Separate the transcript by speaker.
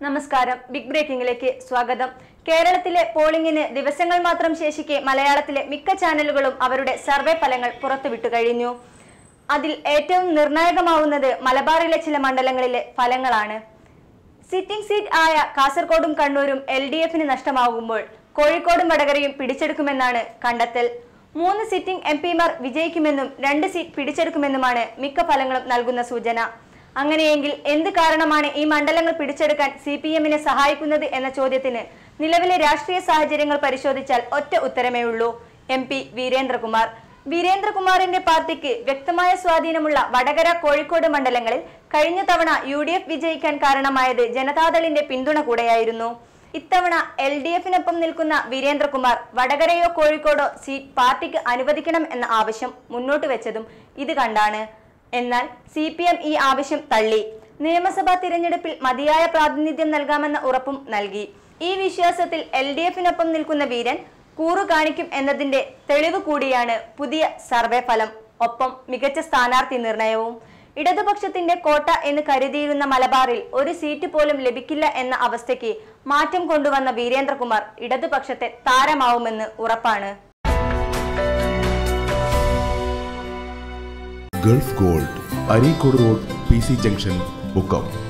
Speaker 1: നമസ്കാരം ബിഗ് ബ്രേക്കിംഗിലേക്ക് സ്വാഗതം കേരളത്തിലെ പോളിംഗിന് ദിവസങ്ങൾ മാത്രം ശേഷിക്കെ മലയാളത്തിലെ മിക്ക ചാനലുകളും അവരുടെ സർവേ ഫലങ്ങൾ പുറത്തുവിട്ടു കഴിഞ്ഞു അതിൽ ഏറ്റവും നിർണായകമാവുന്നത് മലബാറിലെ ചില മണ്ഡലങ്ങളിലെ ഫലങ്ങളാണ് സിറ്റിംഗ് സീറ്റ് ആയ കാസർഗോഡും കണ്ണൂരും എൽ ഡി എഫിന് നഷ്ടമാകുമ്പോൾ കോഴിക്കോടും വടകരയും പിടിച്ചെടുക്കുമെന്നാണ് കണ്ടെത്തൽ മൂന്ന് സിറ്റിംഗ് എം പിമാർ വിജയിക്കുമെന്നും രണ്ട് സീറ്റ് പിടിച്ചെടുക്കുമെന്നുമാണ് മിക്ക ഫലങ്ങളും നൽകുന്ന സൂചന അങ്ങനെയെങ്കിൽ എന്ത് കാരണമാണ് ഈ മണ്ഡലങ്ങൾ പിടിച്ചെടുക്കാൻ സി പി എമ്മിനെ സഹായിക്കുന്നത് എന്ന ചോദ്യത്തിന് നിലവിലെ രാഷ്ട്രീയ സാഹചര്യങ്ങൾ പരിശോധിച്ചാൽ ഒറ്റ ഉത്തരമേ ഉള്ളൂ എം പി വീരേന്ദ്രകുമാർ വീരേന്ദ്രകുമാറിന്റെ പാർട്ടിക്ക് വ്യക്തമായ സ്വാധീനമുള്ള വടകര കോഴിക്കോട് മണ്ഡലങ്ങളിൽ കഴിഞ്ഞ തവണ യു ഡി എഫ് വിജയിക്കാൻ കാരണമായത് ജനതാദളിന്റെ പിന്തുണ കൂടെയായിരുന്നു ഇത്തവണ എൽ ഡി എഫിനൊപ്പം നിൽക്കുന്ന വീരേന്ദ്രകുമാർ വടകരയോ കോഴിക്കോടോ സീറ്റ് പാർട്ടിക്ക് അനുവദിക്കണം എന്ന ആവശ്യം മുന്നോട്ട് വെച്ചതും ഇത് കണ്ടാണ് എന്നാൽ സി പി എം ഈ ആവശ്യം തള്ളി നിയമസഭാ തിരഞ്ഞെടുപ്പിൽ മതിയായ പ്രാതിനിധ്യം നൽകാമെന്ന ഉറപ്പും നൽകി ഈ വിശ്വാസത്തിൽ എൽ ഡി എഫിനൊപ്പം നിൽക്കുന്ന വീരൻ കൂറു കാണിക്കും എന്നതിന്റെ തെളിവ് കൂടിയാണ് പുതിയ സർവേ ഫലം ഒപ്പം മികച്ച സ്ഥാനാർത്ഥി നിർണയവും ഇടതുപക്ഷത്തിന്റെ കോട്ട എന്ന് കരുതിയിരുന്ന മലബാറിൽ ഒരു സീറ്റ് പോലും ലഭിക്കില്ല എന്ന അവസ്ഥയ്ക്ക് മാറ്റം കൊണ്ടുവന്ന വീരേന്ദ്രകുമാർ ഇടതുപക്ഷത്തെ താരമാവുമെന്ന് ഉറപ്പാണ്
Speaker 2: Gulf Gold Areekode road P C junction Mukkam